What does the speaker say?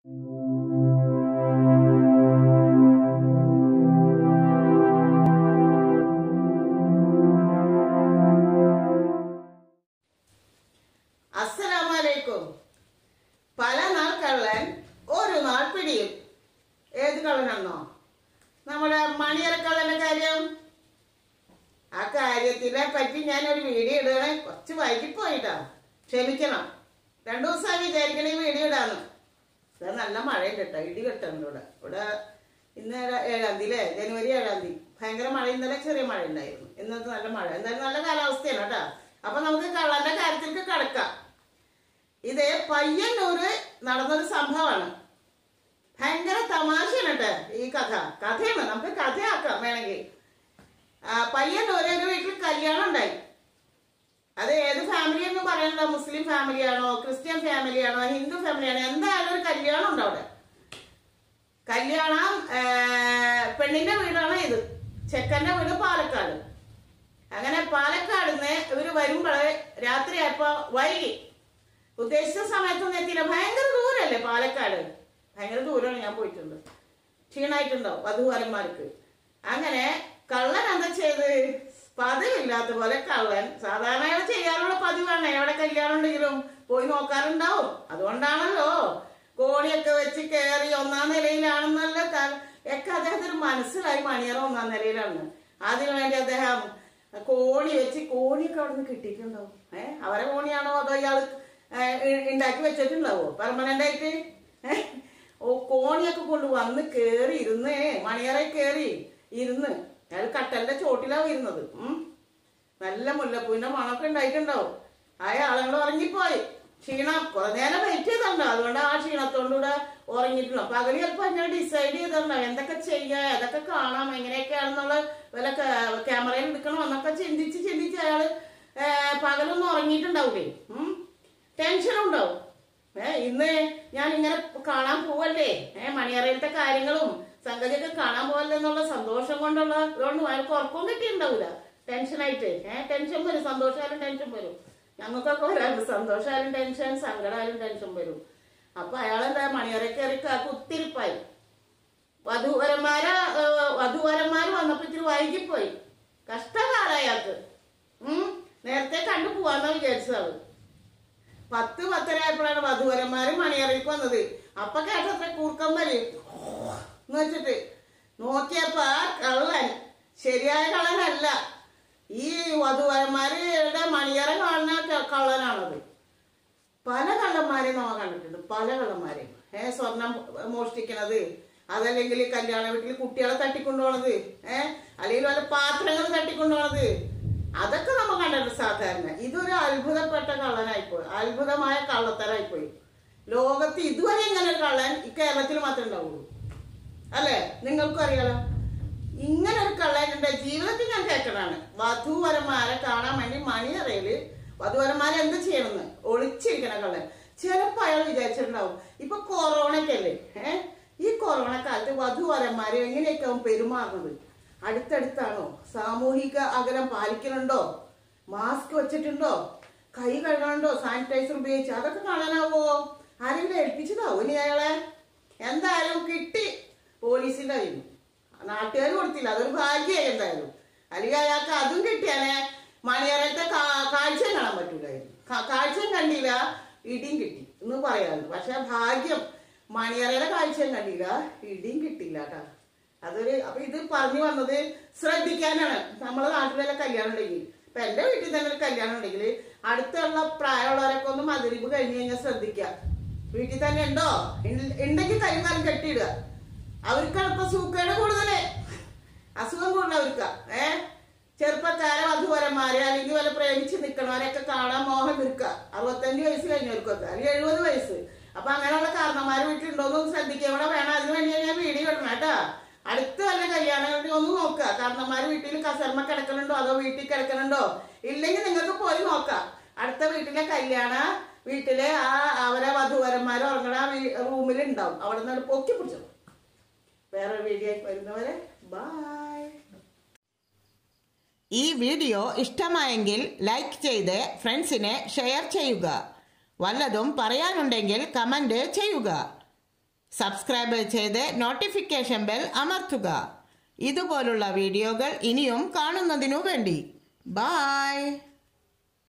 അസ്സലാമലൈക്കും പല നാൾ കള്ളൻ ഒരു നാൾ പിടിയും ഏത് കള്ളനാണോ നമ്മുടെ മണിയറക്കള്ളന്റെ കാര്യം ആ കാര്യത്തിനെ പറ്റി ഞാൻ ഒരു വീഡിയോ ഇടുകയാണ് കുറച്ച് വൈകിപ്പോയിട്ടാ ക്ഷമിക്കണം രണ്ടു ദിവസമായി വിചാരിക്കണ ഈ വീഡിയോ ഇടാന്ന് ഇത് നല്ല മഴയുണ്ട് കേട്ടോ ഇടി കെട്ടുണ്ട് ഇവിടെ ഇവിടെ ഇന്ന് ഏഴാ- ഏഴാം തീയതി അല്ലേ ജനുവരി ഏഴാം തീയതി ഭയങ്കര മഴ ഇന്നലെ ചെറിയ മഴ ഉണ്ടായിരുന്നു ഇന്നത്തെ നല്ല മഴ എന്തായാലും നല്ല കാലാവസ്ഥയാണ് കേട്ടോ അപ്പൊ നമുക്ക് കള്ളന്റെ കാര്യത്തിലേക്ക് കടക്കാം ഇത് പയ്യന്നൂര് നടന്നൊരു സംഭവമാണ് ഭയങ്കര തമാശയാണ് കേട്ടോ ഈ കഥ കഥയാണ് നമുക്ക് കഥയാക്കാം വേണമെങ്കിൽ ആ, പയ്യന്നൂര് ഒരു വീട്ടിൽ കല്യാണം ഉണ്ടായി അത് ഏത് ഫാമിലി എന്ന് പറയണ്ട മുസ്ലിം ഫാമിലിയാണോ ക്രിസ്ത്യൻ ഫാമിലിയാണോ ഹിന്ദു ഫാമിലിയാണോ എന്തായാലും ഒരു കല്യാണം ഉണ്ട് അവിടെ കല്യാണം ആ, പെണ്ണിന്റെ വീടാണ് ഇത് ചെക്കന്റെ വീട് പാലക്കാട് അങ്ങനെ പാലക്കാട് നിന്ന് ഇവര് വരുമ്പോഴേ രാത്രിയായപ്പോ വൈകി ഉദ്ദേശിച്ച സമയത്തൊന്നും എത്തിയില്ല ഭയങ്കര ദൂരല്ലേ പാലക്കാട് ഭയങ്കര ദൂരമാണ് ഞാൻ പോയിട്ടുണ്ട് ക്ഷീണായിട്ടുണ്ടോ വധുവരന്മാർക്ക് അങ്ങനെ കള്ളൻ എന്താ ചെയ്ത് പതിവില്ലാത്ത പോലെ കള്ളൻ സാധാരണ അയാൾ ചെയ്യാറുള്ള പതിവാണ് എവിടെ കല്യാണം ഉണ്ടെങ്കിലും പോയി നോക്കാറുണ്ടാവും അതുകൊണ്ടാണല്ലോ കോണിയൊക്കെ വെച്ച് കയറി ഒന്നാം നിലയിലാണെന്നുള്ള ക- ഒക്കെ അദ്ദേഹത്തിന് മനസ്സിലായി മണിയറ ഒന്നാം നിലയിലാണ് അതിനു വേണ്ടി അദ്ദേഹം കോണി വെച്ച് കോണിയൊക്കെ അവിടെ നിന്ന് കിട്ടിയിട്ടുണ്ടാവും ഏഹ് അവരെ കോണിയാണോ അതോ ഇയാൾ ഉണ്ടാക്കി വെച്ചിട്ടുണ്ടാവോ പെർമനന്റ് ആയിട്ട് ഏ? ഓ കോണിയൊക്കെ കൊണ്ട് വന്ന് കേറി ഇരുന്ന് മണിയറ കേറി ഇരുന്ന് അയാൾ കട്ടലിന്റെ ചോട്ടിലാവും ഇരുന്നത് ഉം നല്ല മുല്ലപ്പൂവിന്റെ മണമൊക്കെ ഉണ്ടായിട്ടുണ്ടാവും ആ ആളുകൾ ഉറങ്ങിപ്പോയി ക്ഷീണം കുറെ നേരം വെയിറ്റ് ചെയ്തിട്ടുണ്ടോ അതുകൊണ്ട് ആ ക്ഷീണത്തോടുകൂടെ ഉറങ്ങിയിട്ടുണ്ടോ പകല് ചിലപ്പോ അങ്ങനെ ഡിസൈഡ് ചെയ്തിട്ടുണ്ടോ എന്തൊക്കെ ചെയ്യാ ഏതൊക്കെ കാണാം എങ്ങനെയൊക്കെയാണെന്നുള്ള വല്ല ക്യാമറയിൽ എടുക്കണം എന്നൊക്കെ ചിന്തിച്ച് ചിന്തിച്ച് അയാള് ഏ, പകലൊന്നും ഉറങ്ങിയിട്ടുണ്ടാവൂലേ ഉം ടെൻഷൻ ഉണ്ടാവും ഏ ഇന്ന് ഞാൻ ഇങ്ങനെ കാണാൻ പോവല്ലേ ഏ മണിയറയിലത്തെ കാര്യങ്ങളും സംഗതിയൊക്കെ കാണാൻ പോവല്ലേ എന്നുള്ള സന്തോഷം കൊണ്ടുള്ള ഇതുകൊണ്ട് അയാൾക്ക് ഉറക്കം കിട്ടിയിട്ടുണ്ടാവില്ല ടെൻഷനായിട്ട് ഏ ടെൻഷൻ വരും സന്തോഷമായാലും ടെൻഷൻ വരും ഞങ്ങൾക്കൊക്കെ വരാറുണ്ട് സന്തോഷമായാലും ടെൻഷൻ സങ്കടമായാലും ടെൻഷൻ വരും അപ്പൊ അയാളെന്താ മണിയറ കയറി കുത്തിരിപ്പായി വധുവരന്മാരെ ഏഹ്, വധുവരന്മാര് വന്നപ്പോ ഇത്തിരി വൈകിപ്പോയി കഷ്ടകാല അയാൾക്ക് ഉം നേരത്തെ കണ്ടു പോവാന്നാ വിചാരിച്ചത് പത്ത് പത്തരായപ്പോഴാണ് വധുവരന്മാര് മണിയറയ്ക്ക് വന്നത് അപ്പൊ കേട്ടത്ര കൂർക്കമ്പല് എന്ന് വെച്ചിട്ട് നോക്കിയപ്പോ ആ കള്ളൻ ശരിയായ കള്ളനല്ല ഈ വധുവരന്മാരുടെ മണിയറ കാണുന്ന ക- കള്ളനാണത് പല കള്ളന്മാരെ നമ്മൾ കണ്ടിട്ടുണ്ട് പല കള്ളന്മാരെയും ഏ സ്വർണം മോഷ്ടിക്കണത് അതല്ലെങ്കിൽ കല്യാണ വീട്ടിൽ കുട്ടികളെ തട്ടിക്കൊണ്ടുപോണത് ഏ അല്ലെങ്കിൽ വല്ല പാത്രങ്ങൾ തട്ടിക്കൊണ്ടുപോണത് അതൊക്കെ നമ്മൾ കണ്ടിട്ടുണ്ട് സാധാരണ ഇതൊരു അത്ഭുതപ്പെട്ട കള്ളനായിപ്പോയി അത്ഭുതമായ കള്ളത്തരായിപ്പോയി ലോകത്ത് ഇതുവരെ ഇങ്ങനെ ഒരു കള്ളൻ ഈ കേരളത്തിൽ മാത്രമേ ഉണ്ടാവുള്ളൂ അല്ലേ നിങ്ങൾക്കും അറിയാലോ ഇങ്ങനെ ഒരു കള്ളൻ എന്റെ ജീവിതത്തിൽ ഞാൻ കേട്ടതാണ് വധുവരന്മാരെ കാണാൻ വേണ്ടി മണിയറയില് വധുവരന്മാരെ എന്ത് ചെയ്യണമെന്ന് ഒളിച്ചിരിക്കണ കള്ളൻ ചിലപ്പോ അയാൾ വിചാരിച്ചിട്ടുണ്ടാവും ഇപ്പൊ കൊറോണയ്ക്കല്ലേ ഏഹ് ഈ കൊറോണ കാലത്ത് വധുവരന്മാര് എങ്ങനെയൊക്കെ ആവും പെരുമാറുന്നത് അടുത്തടുത്താണോ സാമൂഹിക അകലം പാലിക്കുന്നുണ്ടോ മാസ്ക് വെച്ചിട്ടുണ്ടോ കൈ കഴുകണുണ്ടോ സാനിറ്റൈസർ ഉപയോഗിച്ച് അതൊക്കെ കാണാനാവോ ആരെങ്കിലും ഏൽപ്പിച്ചതാവോ ഇനി അയാളെ എന്തായാലും കിട്ടി പോലീസിന്റെ കയ്യിൽ നാട്ടുകാർ കൊടുത്തില്ല അതൊരു ഭാഗ്യമായി എന്തായാലും അല്ലെങ്കിൽ അയാൾക്ക് അതും കിട്ടിയാലേ മണിയറത്തെ കാഴ്ചയും കാണാൻ പറ്റൂലായിരുന്നു കാ- കാഴ്ചയും കണ്ടില്ല ഇടിയും കിട്ടി എന്ന് പറയാറുണ്ട് പക്ഷെ ഭാഗ്യം മണിയറയുടെ കാഴ്ചയും കണ്ടില്ല ഇടിയും കിട്ടില്ല കേട്ടോ അതൊരു അപ്പൊ ഇത് പറഞ്ഞു വന്നത് ശ്രദ്ധിക്കാനാണ് നമ്മളെ നാട്ടിലെ കല്യാണം ഉണ്ടെങ്കിൽ ഇപ്പൊ എന്റെ വീട്ടിൽ തന്നെ ഒരു കല്യാണം ഉണ്ടെങ്കിൽ അടുത്തുള്ള പ്രായമുള്ളവരൊക്കെ ഒന്ന് മതിരിപ്പ് കഴിഞ്ഞു കഴിഞ്ഞാൽ ശ്രദ്ധിക്കുക വീട്ടിൽ തന്നെ ഉണ്ടോ ഇൽ- ഉണ്ടെങ്കിൽ കൈകാലം കെട്ടിയിടുക അവർക്കാണ് ഇപ്പൊ സൂക്കേട് കൂടുതലേ അസുഖം കൂടുതൽ അവർക്ക് ഏ ചെറുപ്പക്കാരെ വധുവരന്മാരെ അല്ലെങ്കിൽ വല്ല പ്രേമിച്ച് നിൽക്കണവരെയൊക്കെ കാണാൻ മോഹം നിൽക്കുക അറുപത്തഞ്ച് വയസ്സ് കഴിഞ്ഞവർക്കൊക്കെ അല്ലെങ്കിൽ എഴുപത് വയസ്സ് അപ്പൊ അങ്ങനെയുള്ള കാരണന്മാര് വീട്ടിലുണ്ടോന്ന് ശ്രദ്ധിക്കുക ഇവിടെ വേണം അതിന് വേണ്ടി ഞാൻ വീഡിയോ ഇടണം കേട്ടാ അടുത്ത വല്ല കല്യാണങ്ങളുടെ ഒന്ന് നോക്കുക കാരണന്മാര് വീട്ടിൽ കസർമ കിടക്കണുണ്ടോ അതോ വീട്ടിൽ കിടക്കണുണ്ടോ ഇല്ലെങ്കിൽ നിങ്ങൾക്ക് പോയി നോക്കാം അടുത്ത വീട്ടിലെ കല്യാണ വീട്ടിലെ ആ അവരെ വധുവരന്മാർ ഉറങ്ങണ റൂമിൽ ഉണ്ടാവും അവിടെ നിന്ന് പൊക്കി പിടിച്ചു വേറെ വീഡിയോ വരുന്നവരെ ബൈ ഈ വീഡിയോ ഇഷ്ടമായെങ്കിൽ ലൈക്ക് ചെയ്ത് ഫ്രണ്ട്സിനെ ഷെയർ ചെയ്യുക വല്ലതും പറയാനുണ്ടെങ്കിൽ കമൻറ്റ് ചെയ്യുക സബ്സ്ക്രൈബ് ചെയ്ത് നോട്ടിഫിക്കേഷൻ ബെൽ അമർത്തുക ഇതുപോലുള്ള വീഡിയോകൾ ഇനിയും കാണുന്നതിനു വേണ്ടി ബായ്